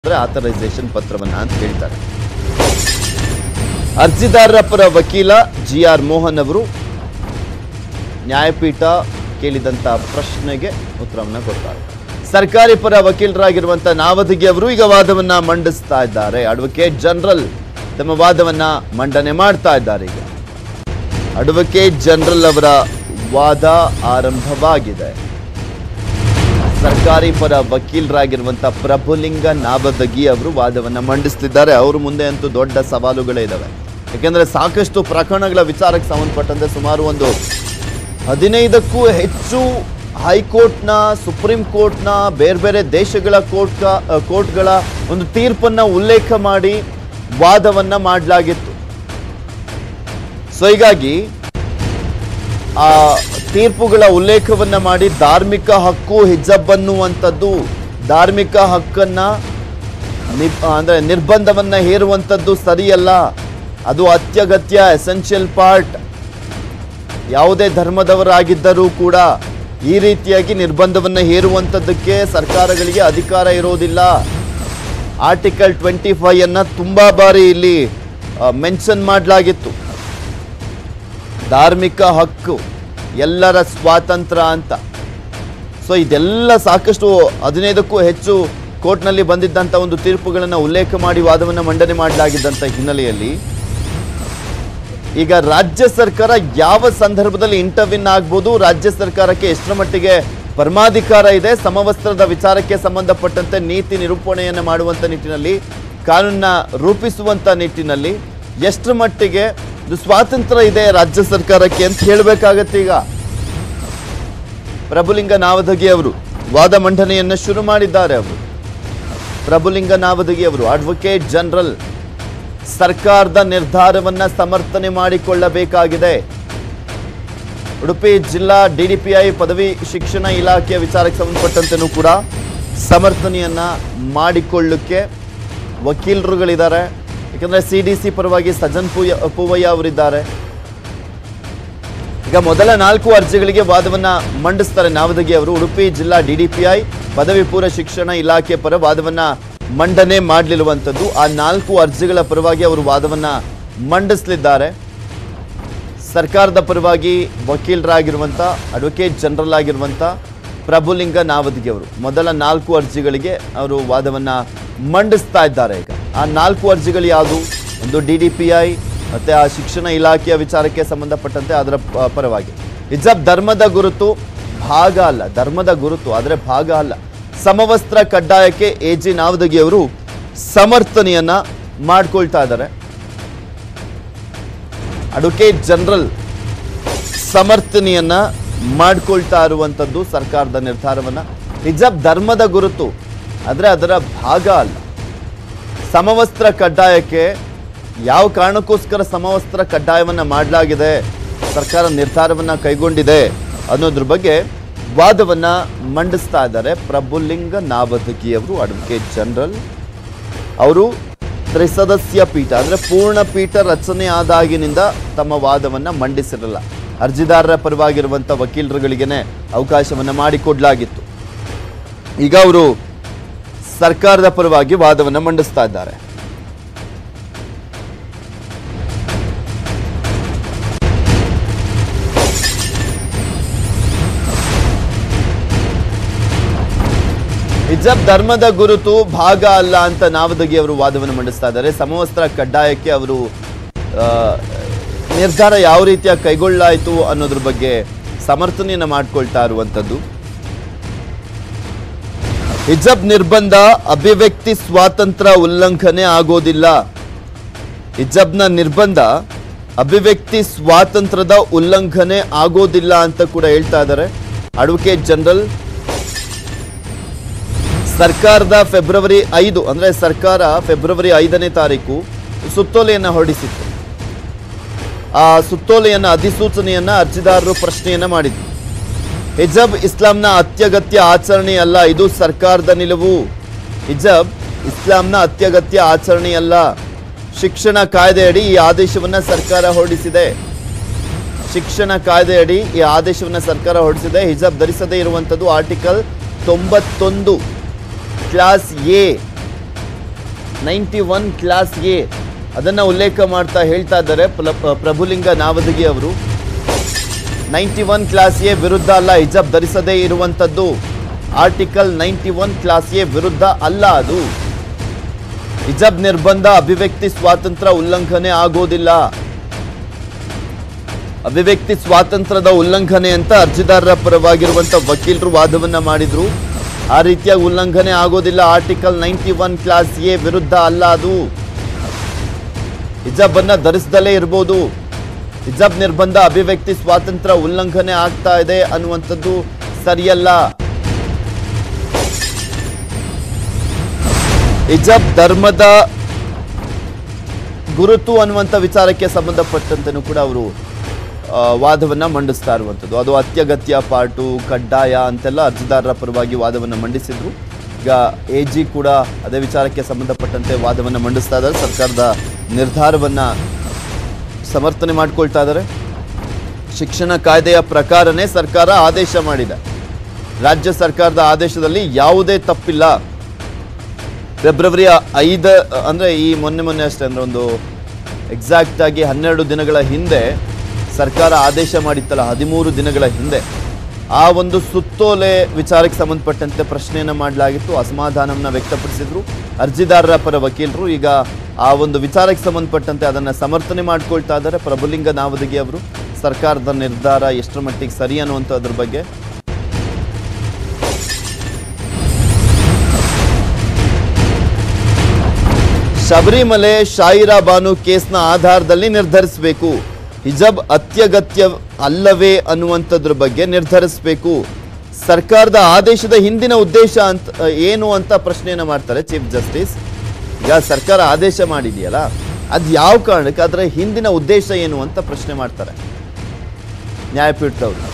ಅಂದ್ರೆ ಆಥರೈಸೇಷನ್ ಪತ್ರವನ್ನ ಅಂತ ಹೇಳ್ತಾರೆ ಅರ್ಜಿದಾರರ ಪರ ವಕೀಲ ಜಿ ಆರ್ ಮೋಹನ್ ಅವರು ನ್ಯಾಯಪೀಠ ಕೇಳಿದಂತ ಪ್ರಶ್ನೆಗೆ ಉತ್ತರವನ್ನ ಕೊಡ್ತಾರೆ ಸರ್ಕಾರಿ ಪರ ವಕೀಲರಾಗಿರುವಂತ ನಾವದಗಿ ಅವರು ಈಗ ವಾದವನ್ನ ಮಂಡಿಸ್ತಾ ಇದ್ದಾರೆ ಅಡ್ವೊಕೇಟ್ ಜನರಲ್ ತಮ್ಮ ವಾದವನ್ನ ಮಂಡನೆ ಮಾಡ್ತಾ ಇದ್ದಾರೆ ಈಗ ಅಡ್ವೊಕೇಟ್ ಜನರಲ್ ಅವರ ವಾದ ಆರಂಭವಾಗಿದೆ ಸರ್ಕಾರಿ ಪರ ವಕೀಲರಾಗಿರುವಂತ ಪ್ರಭುಲಿಂಗ ನಾಬದಗಿ ಅವರು ವಾದವನ್ನ ಮಂಡಿಸ್ತಿದ್ದಾರೆ ಅವ್ರ ಮುಂದೆ ಅಂತೂ ದೊಡ್ಡ ಸವಾಲುಗಳೇ ಇದಾವೆ ಯಾಕೆಂದ್ರೆ ಸಾಕಷ್ಟು ಪ್ರಕರಣಗಳ ವಿಚಾರಕ್ಕೆ ಸಂಬಂಧಪಟ್ಟಂತೆ ಸುಮಾರು ಒಂದು ಹದಿನೈದಕ್ಕೂ ಹೆಚ್ಚು ಹೈಕೋರ್ಟ್ನ ಸುಪ್ರೀಂ ಕೋರ್ಟ್ನ ಬೇರೆ ಬೇರೆ ದೇಶಗಳ ಕೋರ್ಟ್ ಕೋರ್ಟ್ಗಳ ಒಂದು ತೀರ್ಪನ್ನ ಉಲ್ಲೇಖ ಮಾಡಿ ವಾದವನ್ನ ಮಾಡಲಾಗಿತ್ತು ಸೊ ಹೀಗಾಗಿ ಆ ತೀರ್ಪುಗಳ ಉಲ್ಲೇಖವನ್ನ ಮಾಡಿ ಧಾರ್ಮಿಕ ಹಕ್ಕು ಹಿಜಬ್ ಅನ್ನುವಂಥದ್ದು ಧಾರ್ಮಿಕ ಹಕ್ಕನ್ನ ನಿ- ಅಂದ್ರೆ ನಿರ್ಬಂಧವನ್ನ ಹೇರುವಂಥದ್ದು ಸರಿಯಲ್ಲ ಅದು ಅತ್ಯಗತ್ಯ ಎಸೆನ್ಷಿಯಲ್ ಪಾರ್ಟ್ ಯಾವುದೇ ಧರ್ಮದವರಾಗಿದ್ದರೂ ಕೂಡ ಈ ರೀತಿಯಾಗಿ ನಿರ್ಬಂಧವನ್ನ ಹೇರುವಂಥದ್ದಕ್ಕೆ ಸರ್ಕಾರಗಳಿಗೆ ಅಧಿಕಾರ ಇರೋದಿಲ್ಲ ಆರ್ಟಿಕಲ್ ಟ್ವೆಂಟಿ ಫೈವ್ ಅನ್ನ ತುಂಬಾ ಬಾರಿ ಇಲ್ಲಿ ಮೆನ್ಷನ್ ಮಾಡಲಾಗಿತ್ತು ಧಾರ್ಮಿಕ ಹಕ್ಕು ಎಲ್ಲರ ಸ್ವಾತಂತ್ರ್ಯ ಅಂತ ಸೊ ಇದೆಲ್ಲ ಸಾಕಷ್ಟು ಹದಿನೈದಕ್ಕೂ ಹೆಚ್ಚು ಕೋರ್ಟ್ನಲ್ಲಿ ಬಂದಿದ್ದಂಥ ಒಂದು ತೀರ್ಪುಗಳನ್ನು ಉಲ್ಲೇಖ ಮಾಡಿ ವಾದವನ್ನು ಮಂಡನೆ ಮಾಡಲಾಗಿದ್ದಂಥ ಹಿನ್ನೆಲೆಯಲ್ಲಿ ಈಗ ರಾಜ್ಯ ಸರ್ಕಾರ ಯಾವ ಸಂದರ್ಭದಲ್ಲಿ ಇಂಟರ್ವಿನ್ ಆಗ್ಬೋದು ರಾಜ್ಯ ಸರ್ಕಾರಕ್ಕೆ ಎಷ್ಟರ ಮಟ್ಟಿಗೆ ಪರಮಾಧಿಕಾರ ಇದೆ ಸಮವಸ್ತ್ರದ ವಿಚಾರಕ್ಕೆ ಸಂಬಂಧಪಟ್ಟಂತೆ ನೀತಿ ನಿರೂಪಣೆಯನ್ನು ಮಾಡುವಂಥ ನಿಟ್ಟಿನಲ್ಲಿ ಕಾನೂನನ್ನ ರೂಪಿಸುವಂಥ ನಿಟ್ಟಿನಲ್ಲಿ ಎಷ್ಟರ ಮಟ್ಟಿಗೆ ಇದು ಸ್ವಾತಂತ್ರ್ಯ ಇದೆ ರಾಜ್ಯ ಸರ್ಕಾರಕ್ಕೆ ಅಂತ ಹೇಳಬೇಕಾಗತ್ತೆ ಈಗ ಪ್ರಭುಲಿಂಗ ನಾವದಗಿ ಅವರು ವಾದ ಮಂಡನೆಯನ್ನು ಶುರು ಮಾಡಿದ್ದಾರೆ ಅವರು ಪ್ರಭುಲಿಂಗ ನಾವದಗಿ ಅವರು ಅಡ್ವೊಕೇಟ್ ಜನರಲ್ ಸರ್ಕಾರದ ನಿರ್ಧಾರವನ್ನ ಸಮರ್ಥನೆ ಮಾಡಿಕೊಳ್ಳಬೇಕಾಗಿದೆ ಉಡುಪಿ ಜಿಲ್ಲಾ ಡಿಡಿಪಿಐ ಪದವಿ ಶಿಕ್ಷಣ ಇಲಾಖೆಯ ವಿಚಾರಕ್ಕೆ ಸಂಬಂಧಪಟ್ಟಂತೆನೂ ಕೂಡ ಸಮರ್ಥನೆಯನ್ನ ಮಾಡಿಕೊಳ್ಳಕ್ಕೆ ವಕೀಲರುಗಳಿದ್ದಾರೆ ಯಾಕಂದ್ರೆ ಸಿ ಡಿ ಸಿ ಪರವಾಗಿ ಸಜನ್ ಪೂಯ ಪೂವಯ್ಯ ಅವರಿದ್ದಾರೆ ಈಗ ಮೊದಲ ನಾಲ್ಕು ಅರ್ಜಿಗಳಿಗೆ ವಾದವನ್ನ ಮಂಡಿಸ್ತಾರೆ ನಾವದಗಿ ಅವರು ಉಡುಪಿ ಜಿಲ್ಲಾ ಡಿಡಿಪಿಐ ಪದವಿ ಪೂರ್ವ ಶಿಕ್ಷಣ ಇಲಾಖೆ ಪರ ವಾದವನ್ನ ಮಂಡನೆ ಮಾಡಲಿರುವಂಥದ್ದು ಆ ನಾಲ್ಕು ಅರ್ಜಿಗಳ ಪರವಾಗಿ ಅವರು ವಾದವನ್ನ ಮಂಡಿಸಲಿದ್ದಾರೆ ಸರ್ಕಾರದ ಪರವಾಗಿ ವಕೀಲರಾಗಿರುವಂಥ ಅಡ್ವೊಕೇಟ್ ಜನರಲ್ ಆಗಿರುವಂಥ ಪ್ರಭುಲಿಂಗ ನಾವದಗಿ ಅವರು ಮೊದಲ ನಾಲ್ಕು ಅರ್ಜಿಗಳಿಗೆ ಅವರು ವಾದವನ್ನ ಮಂಡಿಸ್ತಾ ಇದ್ದಾರೆ ಈಗ ಆ ನಾಲ್ಕು ಅರ್ಜಿಗಳು ಯಾವುದು ಒಂದು ಡಿ ಡಿ ಪಿ ಐ ಮತ್ತು ಆ ಶಿಕ್ಷಣ ಇಲಾಖೆಯ ವಿಚಾರಕ್ಕೆ ಸಂಬಂಧಪಟ್ಟಂತೆ ಅದರ ಪ- ಪರವಾಗಿ ಹಿಜಾಬ್ ಧರ್ಮದ ಗುರುತು ಭಾಗ ಅಲ್ಲ ಧರ್ಮದ ಗುರುತು ಆದರೆ ಭಾಗ ಅಲ್ಲ ಸಮವಸ್ತ್ರ ಕಡ್ಡಾಯಕ್ಕೆ ಎ ಜಿ ನಾವದಗಿ ಅವರು ಸಮರ್ಥನೆಯನ್ನ ಮಾಡ್ಕೊಳ್ತಾ ಇದ್ದಾರೆ ಅಡ್ವೊಕೇಟ್ ಜನರಲ್ ಸಮರ್ಥನೆಯನ್ನ ಮಾಡ್ಕೊಳ್ತಾ ಇರುವಂಥದ್ದು ಸರ್ಕಾರದ ನಿರ್ಧಾರವನ್ನ ಹಿಜಾಬ್ ಧರ್ಮದ ಗುರುತು ಆದರೆ ಅದರ ಭಾಗ ಅಲ್ಲ ಸಮವಸ್ತ್ರ ಕಡ್ಡಾಯಕ್ಕೆ ಯಾವ ಕಾರಣಕ್ಕೋಸ್ಕರ ಸಮವಸ್ತ್ರ ಕಡ್ಡಾಯವನ್ನ ಮಾಡಲಾಗಿದೆ ಸರ್ಕಾರ ನಿರ್ಧಾರವನ್ನ ಕೈಗೊಂಡಿದೆ ಅನ್ನೋದ್ರ ಬಗ್ಗೆ ವಾದವನ್ನ ಮಂಡಿಸ್ತಾ ಇದ್ದಾರೆ ಪ್ರಭುಲಿಂಗ ನಾವದಗಿ ಅವರು ಅಡ್ವೊಕೇಟ್ ಜನರಲ್ ಅವರು ತ್ರಿಸದಸ್ಯ ಪೀಠ ಅಂದ್ರೆ ಪೂರ್ಣ ಪೀಠ ರಚನೆ ಆದಾಗಿನಿಂದ ತಮ್ಮ ವಾದವನ್ನ ಮಂಡಿಸಿರಲ್ಲ ಅರ್ಜಿದಾರರ ಪರವಾಗಿರುವಂತ ವಕೀಲರುಗಳಿಗೇನೆ ಅವಕಾಶವನ್ನ ಮಾಡಿಕೊಡ್ಲಾಗಿತ್ತು ಈಗ ಅವರು ಸರ್ಕಾರದ ಪರವಾಗಿ ವಾದವನ್ನ ಮಂಡಿಸ್ತಾ ಇದ್ದಾರೆ ಹಿಜಾಬ್ ಧರ್ಮದ ಗುರುತು ಭಾಗ ಅಲ್ಲ ಅಂತ ನಾವದಗಿ ಅವರು ವಾದವನ್ನು ಮಂಡಿಸ್ತಾ ಇದ್ದಾರೆ ಸಮವಸ್ತ್ರ ಕಡ್ಡಾಯಕ್ಕೆ ಅವರು ಆ, ನಿರ್ಧಾರ ಯಾವ ರೀತಿಯ ಕೈಗೊಳ್ಳಾಯಿತು ಅನ್ನೋದ್ರ ಬಗ್ಗೆ ಸಮರ್ಥನೆಯನ್ನು ಮಾಡ್ಕೊಳ್ತಾ ಇರುವಂಥದ್ದು ಹಿಜಾಬ್ ನಿರ್ಬಂಧ ಅಭಿವ್ಯಕ್ತಿ ಸ್ವಾತಂತ್ರ್ಯ ಉಲ್ಲಂಘನೆ ಆಗೋದಿಲ್ಲ ಹಿಜಾಬ್ನ ನಿರ್ಬಂಧ ಅಭಿವ್ಯಕ್ತಿ ಸ್ವಾತಂತ್ರ್ಯದ ಉಲ್ಲಂಘನೆ ಆಗೋದಿಲ್ಲ ಅಂತ ಕೂಡ ಹೇಳ್ತಾ ಇದ್ದಾರೆ ಅಡ್ವೊಕೇಟ್ ಜನರಲ್ ಸರ್ಕಾರದ ಫೆಬ್ರವರಿ ಐದು ಅಂದ್ರೆ ಸರ್ಕಾರ ಫೆಬ್ರವರಿ ಐದನೇ ತಾರೀಕು ಸುತ್ತೋಲೆಯನ್ನ ಹೊರಡಿಸಿತ್ತು ಆ ಸುತ್ತೋಲೆಯನ್ನ ಅಧಿಸೂಚನೆಯನ್ನ ಅರ್ಜಿದಾರರು ಪ್ರಶ್ನೆಯನ್ನ ಮಾಡಿದ್ರು ಹಿಜಾಬ್ ಇಸ್ಲಾಂನ ಅತ್ಯಗತ್ಯ ಆಚರಣೆಯಲ್ಲ ಇದು ಸರ್ಕಾರದ ನಿಲುವು ಹಿಜಾಬ್ ಇಸ್ಲಾಂನ ಅತ್ಯಗತ್ಯ ಆಚರಣೆಯಲ್ಲ ಶಿಕ್ಷಣ ಕಾಯ್ದೆಯಡಿ ಈ ಆದೇಶವನ್ನ ಸರ್ಕಾರ ಹೊರಡಿಸಿದೆ ಶಿಕ್ಷಣ ಕಾಯ್ದೆಯಡಿ ಈ ಆದೇಶವನ್ನ ಸರ್ಕಾರ ಹೊರಡಿಸಿದೆ ಹಿಜಾಬ್ ಧರಿಸದೇ ಇರುವಂಥದ್ದು ಆರ್ಟಿಕಲ್ ತೊಂಬತ್ತೊಂದು class A ninety one class A ಅದನ್ನ ಉಲ್ಲೇಖ ಮಾಡ್ತಾ ಹೇಳ್ತಾ ಇದ್ದಾರೆ ಪ್ಲ- ಪ್ರಭುಲಿಂಗ ನಾವದಗಿ ಅವರು ನೈಂಟಿ ಒನ್ ಕ್ಲಾಸ್ ಎ ವಿರುದ್ಧ ಅಲ್ಲ ಹಿಜಾಬ್ ಧರಿಸದೇ ಇರುವಂತದ್ದು article ninety one class A ವಿರುದ್ಧ ಅಲ್ಲ ಅದು ಹಿಜಾಬ್ ನಿರ್ಬಂಧ ಅಭಿವ್ಯಕ್ತಿ ಸ್ವಾತಂತ್ರ್ಯ ಉಲ್ಲಂಘನೆ ಆಗೋದಿಲ್ಲ ಅಭಿವ್ಯಕ್ತಿ ಸ್ವಾತಂತ್ರ್ಯದ ಉಲ್ಲಂಘನೆ ಅಂತ ಅರ್ಜಿದಾರರ ಪರವಾಗಿರುವಂತ ವಕೀಲರು ವಾದವನ್ನ ಮಾಡಿದ್ರು ಆ ರೀತಿಯ ಉಲ್ಲಂಘನೆ ಆಗೋದಿಲ್ಲ article ninety one class A ವಿರುದ್ಧ ಅಲ್ಲ ಅದು ಹಿಜಾಬ್ ಅನ್ನ ಧರಿಸದಲೇ ಇರ್ಬೋದು ಹಿಜಾಬ್ ನಿರ್ಬಂಧ ಅಭಿವ್ಯಕ್ತಿ ಸ್ವಾತಂತ್ರ್ಯ ಉಲ್ಲಂಘನೆ ಆಗ್ತಾ ಇದೆ ಅನ್ನುವಂಥದ್ದು ಸರಿಯಲ್ಲ ಹಿಜಾಬ್ ಧರ್ಮದ ಗುರುತು ಅನ್ನುವಂಥ ವಿಚಾರಕ್ಕೆ ಸಂಬಂಧಪಟ್ಟಂತೆನೂ ಕೂಡ ಅವರು ಆ, ವಾದವನ್ನ ಮಂಡಿಸ್ತಾ ಇರುವಂಥದ್ದು ಅದು ಅತ್ಯಗತ್ಯ ಪಾಟು ಕಡ್ಡಾಯ ಅಂತೆಲ್ಲ ಅರ್ಜಿದಾರರ ಪರವಾಗಿ ವಾದವನ್ನು ಮಂಡಿಸಿದ್ರು ಈಗ ಎ ಜಿ ಕೂಡ ಅದೇ ವಿಚಾರಕ್ಕೆ ಸಂಬಂಧಪಟ್ಟಂತೆ ವಾದವನ್ನು ಮಂಡಿಸ್ತಾ ಇದ್ದಾರೆ ಸರ್ಕಾರದ ನಿರ್ಧಾರವನ್ನ ಸಮರ್ಥನೆ ಮಾಡ್ಕೊಳ್ತಾ ಇದ್ದಾರೆ ಶಿಕ್ಷಣ ಕಾಯ್ದೆಯ ಪ್ರಕಾರನೇ ಸರ್ಕಾರ ಆದೇಶ ಮಾಡಿದೆ ರಾಜ್ಯ ಸರ್ಕಾರದ ಆದೇಶದಲ್ಲಿ ಯಾವುದೇ ತಪ್ಪಿಲ್ಲ ಫೆಬ್ರವರಿ ಐದ ಅಂದರೆ ಈ ಮೊನ್ನೆ ಮೊನ್ನೆ ಅಷ್ಟೇ ಅಂದರೆ ಒಂದು ಎಕ್ಸಾಕ್ಟ್ ಆಗಿ ಹನ್ನೆರಡು ದಿನಗಳ ಹಿಂದೆ ಸರ್ಕಾರ ಆದೇಶ ಮಾಡಿತ್ತಲ್ಲ ಹದಿಮೂರು ದಿನಗಳ ಹಿಂದೆ ಆ ಒಂದು ಸುತ್ತೋಲೆ ವಿಚಾರಕ್ಕೆ ಸಂಬಂಧಪಟ್ಟಂತೆ ಪ್ರಶ್ನೆಯನ್ನು ಮಾಡಲಾಗಿತ್ತು ಅಸಮಾಧಾನವನ್ನು ವ್ಯಕ್ತಪಡಿಸಿದ್ರು ಅರ್ಜಿದಾರರ ಪರ ವಕೀಲರು ಈಗ ಆ ಒಂದು ವಿಚಾರಕ್ಕೆ ಸಂಬಂಧಪಟ್ಟಂತೆ ಅದನ್ನು ಸಮರ್ಥನೆ ಮಾಡ್ಕೊಳ್ತಾ ಇದ್ದಾರೆ ಪ್ರಭುಲಿಂಗ ನಾವದಗಿ ಅವರು ಸರ್ಕಾರದ ನಿರ್ಧಾರ ಎಷ್ಟರ ಮಟ್ಟಿಗೆ ಸರಿ ಅನ್ನುವಂಥದ್ರ ಬಗ್ಗೆ ಶಬರಿಮಲೆ ಶಾಯಿರಾ ಬಾನು ಕೇಸ್ನ ಆಧಾರದಲ್ಲಿ ನಿರ್ಧರಿಸಬೇಕು ಹಿಜಾಬ್ ಅತ್ಯಗತ್ಯ ಅಲ್ಲವೇ ಅನ್ನುವಂಥದ್ರ ಬಗ್ಗೆ ನಿರ್ಧರಿಸಬೇಕು ಸರ್ಕಾರದ ಆದೇಶದ ಹಿಂದಿನ ಉದ್ದೇಶ ಅಂತ ಏನು ಅಂತ ಪ್ರಶ್ನೆಯನ್ನು ಮಾಡ್ತಾರೆ ಚೀಫ್ ಜಸ್ಟಿಸ್ ಈಗ ಸರ್ಕಾರ ಆದೇಶ ಮಾಡಿದೆಯಲ್ಲ ಅದು ಯಾವ ಕಾರಣಕ್ಕೆ ಅದರ ಹಿಂದಿನ ಉದ್ದೇಶ ಏನು ಅಂತ ಪ್ರಶ್ನೆ ಮಾಡ್ತಾರೆ ನ್ಯಾಯಪೀಠದವರು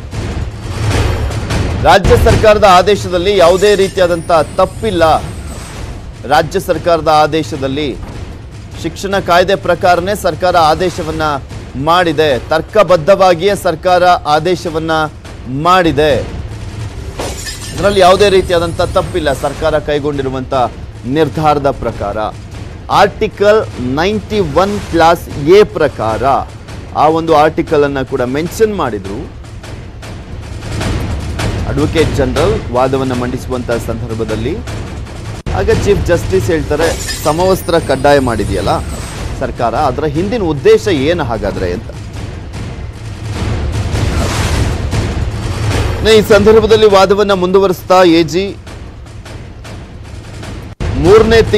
ರಾಜ್ಯ ಸರ್ಕಾರದ ಆದೇಶದಲ್ಲಿ ಯಾವುದೇ ರೀತಿಯಾದಂಥ ತಪ್ಪಿಲ್ಲ ರಾಜ್ಯ ಸರ್ಕಾರದ ಆದೇಶದಲ್ಲಿ ಶಿಕ್ಷಣ ಕಾಯ್ದೆ ಪ್ರಕಾರನೇ ಸರ್ಕಾರ ಆದೇಶವನ್ನ ಮಾಡಿದೆ ತರ್ಕಬದ್ಧವಾಗಿಯೇ ಸರ್ಕಾರ ಆದೇಶವನ್ನ ಮಾಡಿದೆ ಅದರಲ್ಲಿ ಯಾವುದೇ ರೀತಿಯಾದಂಥ ತಪ್ಪಿಲ್ಲ ಸರ್ಕಾರ ಕೈಗೊಂಡಿರುವಂಥ ನಿರ್ಧಾರದ ಪ್ರಕಾರ article ninety one class A ಪ್ರಕಾರ ಆ ಒಂದು ಆರ್ಟಿಕಲ್ ಅನ್ನ ಕೂಡ ಮೆನ್ಷನ್ ಮಾಡಿದ್ರು ಅಡ್ವೊಕೇಟ್ ಜನರಲ್ ವಾದವನ್ನು ಮಂಡಿಸುವಂತಹ ಸಂದರ್ಭದಲ್ಲಿ ಆಗ ಚೀಫ್ ಜಸ್ಟಿಸ್ ಹೇಳ್ತಾರೆ ಸಮವಸ್ತ್ರ ಕಡ್ಡಾಯ ಮಾಡಿದೆಯಲ್ಲ ಸರ್ಕಾರ ಅದರ ಹಿಂದಿನ ಉದ್ದೇಶ ಏನು ಹಾಗಾದ್ರೆ ಅಂತ ಇನ್ನು ಈ ಸಂದರ್ಭದಲ್ಲಿ ವಾದವನ್ನ ಮುಂದುವರಿಸ್ತಾ ಎಜಿ ಮೂರನೇ